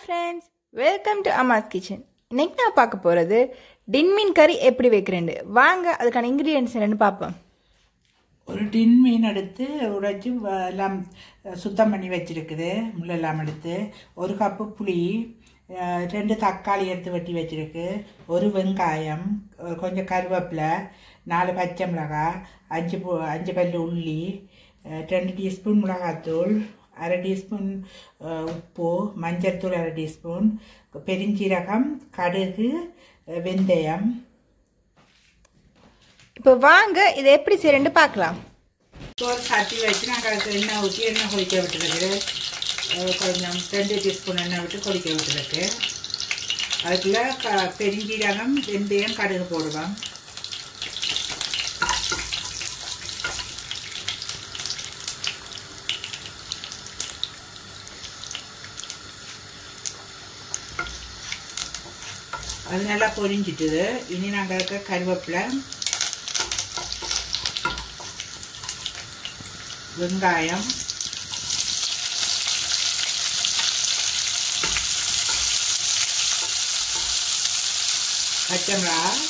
friends welcome to Amma's kitchen இன்னைக்கு நான் பார்க்க போகிறது டின்மீன் கறி எப்படி வைக்கிறேன்னு வாங்க அதுக்கான இன்க்ரீடியன்ஸ் என்னன்னு பார்ப்போம் ஒரு டின் மீன் எடுத்து உடைச்சி வ- எல்லாம் சுத்தம் பண்ணி வச்சிருக்குது முள்ளெல்லாம் எடுத்து ஒரு கப்பு புளி அஹ், ரெண்டு தக்காளி எடுத்து வெட்டி வச்சிருக்கு ஒரு வெங்காயம் அஹ், கொஞ்சம் கருவேப்பிலை நாலு பச்சை மிளகாய் அஞ்சு பூ அஞ்சு பல்லு உள்ளி அஹ், ரெண்டு டீஸ்பூன் மிளகாத்தூள் அரை டீஸ்பூன் அஹ், உப்பு மஞ்சள்தூள் அரை டீஸ்பூன் பெருஞ்சீரகம் கடுகு அஹ், வெந்தயம் இப்போ வாங்க இதை எப்படி செய்யறேன்னு பார்க்கலாம் ஒரு சட்டி வச்சு நாங்கள் அதுக்கு எண்ணெய் ஊற்றி எண்ணெய் கொதிக்க விட்டுருக்கு அஹ் கொஞ்சம் ரெண்டு டீஸ்பூன் எண்ணெய் விட்டு கொதிக்க விட்டுருக்கு அதுக்குள்ள க பெருஞ்சீரகம் வெந்தயம் கடுகு போடுவோம் அது நல்லா பொரிஞ்சிட்டுது இனி நாங்கள் இருக்க கருவேப்பிலை வெங்காயம் பச்சை மிளகா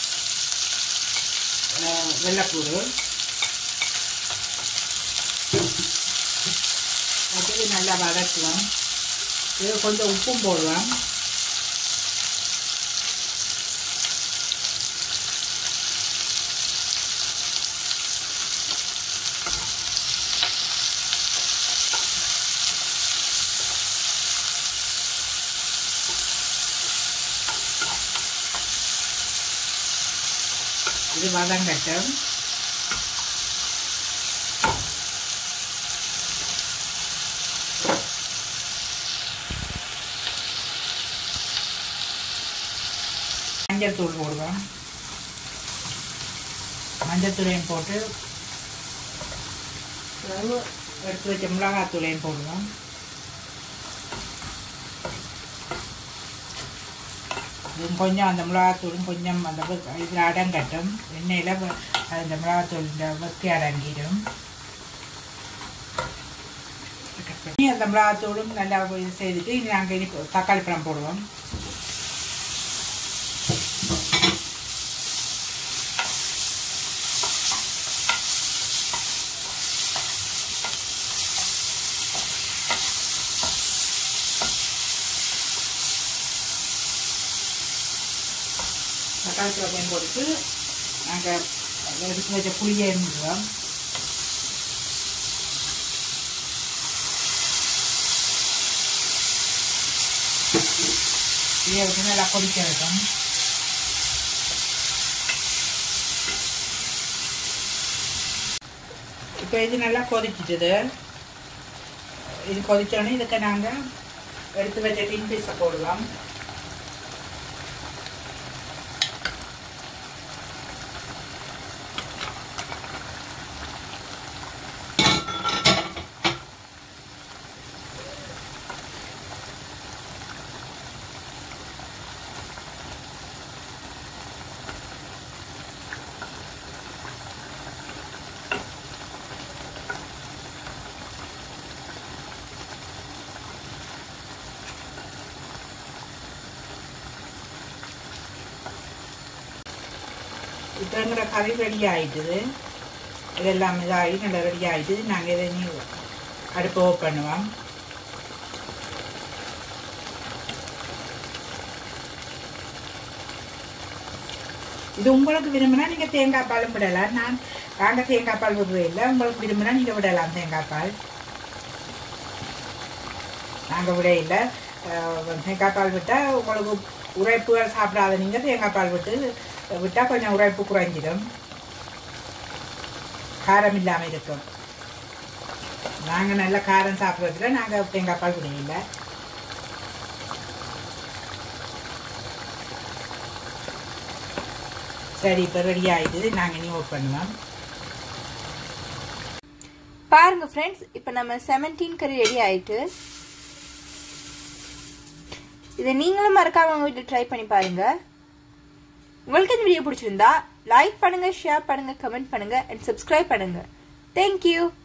அஹ், வெள்ளைப்பூடு அதுக்கு நல்லா வதக்குவோம் இது கொஞ்சம் உப்பும் போடுவோம் இது வதங்கட்டும் மஞ்சள் தூள் போடுவோம் மஞ்சள் தூளையும் போட்டு பிறகு எடுத்து வச்ச மிளகாய் தூளையும் போடுவோம் இதுவும் கொஞ்சம் அந்த மிளகாத்தூளும் கொஞ்சம் அந்த வெ- இதில் அடங்கட்டும் எண்ணெயில் வ- அந்த மிளகாத்தூள் இந்த வெத்தி அடங்கிடும் இனி அந்த மிளகாத்தூளும் நல்லா இது செய்துட்டு இனி நாங்கள் இனி தக்காளி பழம் போடுவோம் தக்காளி பழத்தையும் போட்டு நாங்கள் எடுத்து வச்ச புளியை இருந்துவோம் இதை விட்டு நல்லா கொதிக்க வைக்கும் இப்போ இது நல்லா கொதிச்சிட்டுது இது கொதிச்சோடனே இதுக்கு நாங்கள் எடுத்து வச்ச டின் பீஸை போடுவோம் இப்போ எங்களோட கறி ரெடி ஆயிட்டுது இதெல்லாம் இதாகி நல்லா ரெடி ஆயிட்டுது நாங்கள் இதை நீ அடுப்பு ஓப் பண்ணுவோம் இது உங்களுக்கு விரும்பினா நீங்கள் தேங்காய் பாலும் விடலாம் நான் நாங்கள் தேங்காய் பால் விடுவே இல்லை உங்களுக்கு விரும்பினா நீங்கள் விடலாம் தேங்காய் பால் நாங்கள் விட இல்லை தேங்காய் பால் விட்டால் உங்களுக்கு உரைப்புகள் சாப்பிடாத நீங்கள் தேங்காய் பால் விட்டு விட்டால் கொஞ்சம் உரைப்பு குறைஞ்சிடும் காரம் இல்லாமல் இருக்கும் நாங்கள் நல்ல காரம் சாப்பிட்றதுல நாங்கள் தேங்காய் பால் விடையில்லை சரி இப்போ ரெடி ஆகிடுது நாங்கள் இனி ஓப் பண்ணுவோம் பாருங்க ஃப்ரெண்ட்ஸ் இப்போ நம்ம செவன்டீன் கறி ரெடி ஆயிட்டு இதை நீங்களும் மறக்காம உங்க வீட்டில் ட்ரை பண்ணி பாருங்க உங்களுக்கு இந்த வீடியோ பிடிச்சிருந்தா லைக் பண்ணுங்க ஷேர் பண்ணுங்க கமெண்ட் பண்ணுங்க அண்ட் சப்ஸ்கிரைப் பண்ணுங்க தேங்க்யூ